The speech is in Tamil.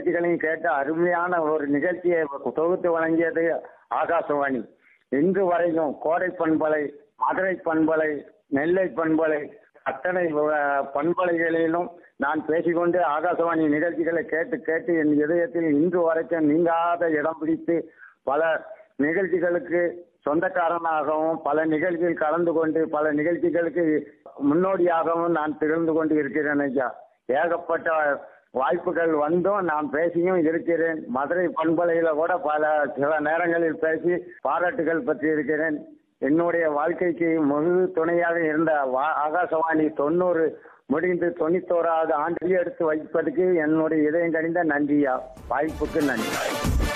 நிகழ்ச்சிகளையும் கேட்டு அருமையான ஒரு நிகழ்ச்சியை தொகுத்து வழங்கியது ஆகாசவாணி இன்று வரையும் கோடை பண்பலை மதுரை பண்பலை நெல்லை பண்பலை அத்தனை அஹ், பண்பலைகளிலும் நான் பேசிக்கொண்டு ஆகாசவாணி நிகழ்ச்சிகளை கேட்டு கேட்டு என் இதயத்தில் இன்று வரைக்கும் நீங்காத இடம் பிடித்து பல நிகழ்ச்சிகளுக்கு சொந்தக்காரனாகவும் பல நிகழ்ச்சியில் கலந்து கொண்டு பல நிகழ்ச்சிகளுக்கு முன்னோடியாகவும் நான் திகழ்ந்து கொண்டு இருக்கிறேன் ஐயா ஏகப்பட்ட வாய்ப்புகள் வந்தும் நான் பேசியும் இருக்கிறேன் மதுரை பண்பலையில கூட பல சில நேரங்களில் பேசி பாராட்டுகள் பற்றி இருக்கிறேன் என்னுடைய வாழ்க்கைக்கு முழு துணையாக இருந்த வா- ஆகாசவாணி தொண்ணூறு முடிந்து தொண்ணூத்தோராவது ஆண்டு எடுத்து வைப்பதற்கு என்னுடைய இதயம் கணிந்த நன்றியா வாய்ப்புக்கு நன்றி